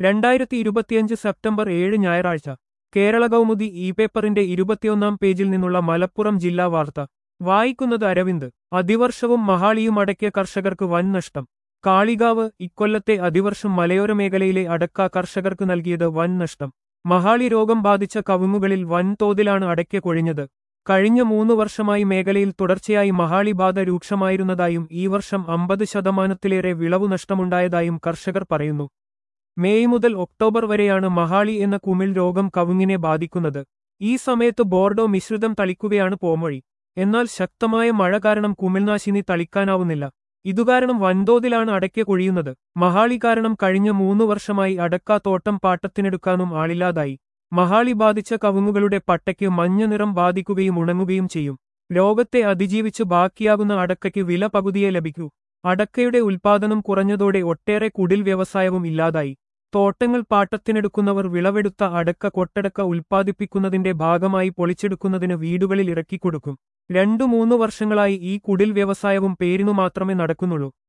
രണ്ടായിരത്തി ഇരുപത്തിയഞ്ച് സെപ്റ്റംബർ ഏഴ് ഞായറാഴ്ച കേരള കൗമുദി ഇ പേപ്പറിന്റെ ഇരുപത്തിയൊന്നാം പേജിൽ നിന്നുള്ള മലപ്പുറം ജില്ലാ വാർത്ത വായിക്കുന്നത് അരവിന്ദ് അതിവർഷവും മഹാളിയും അടയ്ക്ക കർഷകർക്ക് വൻ നഷ്ടം കാളികാവ് ഇക്കൊല്ലത്തെ അതിവർഷം മലയോര മേഖലയിലെ അടക്ക കർഷകർക്ക് നൽകിയത് വൻ നഷ്ടം മഹാളി രോഗം ബാധിച്ച കവുങ്ങുകളിൽ വൻതോതിലാണ് അടയ്ക്ക കൊഴിഞ്ഞത് കഴിഞ്ഞ മൂന്നു വർഷമായി മേഖലയിൽ തുടർച്ചയായി മഹാളി ബാധ രൂക്ഷമായിരുന്നതായും ഈ വർഷം അമ്പത് ശതമാനത്തിലേറെ വിളവു നഷ്ടമുണ്ടായതായും കർഷകർ പറയുന്നു മേയ് മുതൽ ഒക്ടോബർ വരെയാണ് മഹാളി എന്ന കുമിൾ രോഗം കവുങ്ങിനെ ബാധിക്കുന്നത് ഈ സമയത്ത് ബോർഡോ മിശ്രിതം തളിക്കുകയാണ് പോംവഴി എന്നാൽ ശക്തമായ മഴ കാരണം കുമിൾനാശിനി തളിക്കാനാവുന്നില്ല ഇതുകാരണം വൻതോതിലാണ് അടയ്ക്ക കൊഴിയുന്നത് മഹാളി കാരണം കഴിഞ്ഞ മൂന്നു വർഷമായി അടക്ക തോട്ടം പാട്ടത്തിനെടുക്കാനും ആളില്ലാതായി മഹാളി ബാധിച്ച കവുങ്ങുകളുടെ പട്ടയ്ക്ക് മഞ്ഞ നിറം ബാധിക്കുകയും ഉണങ്ങുകയും ചെയ്യും രോഗത്തെ അതിജീവിച്ച് ബാക്കിയാകുന്ന അടക്കയ്ക്ക് വില പകുതിയെ ലഭിക്കൂ അടക്കയുടെ ഉൽപാദനം കുറഞ്ഞതോടെ ഒട്ടേറെ കുടിൽ വ്യവസായവും ഇല്ലാതായി തോട്ടങ്ങൾ പാട്ടത്തിനെടുക്കുന്നവർ വിളവെടുത്ത അടക്ക കൊട്ടടക്ക ഉൽപ്പാദിപ്പിക്കുന്നതിന്റെ ഭാഗമായി പൊളിച്ചെടുക്കുന്നതിന് വീടുകളിൽ ഇറക്കിക്കൊടുക്കും രണ്ടു മൂന്നു വർഷങ്ങളായി ഈ കുടിൽ വ്യവസായവും പേരിനു മാത്രമേ നടക്കുന്നുള്ളൂ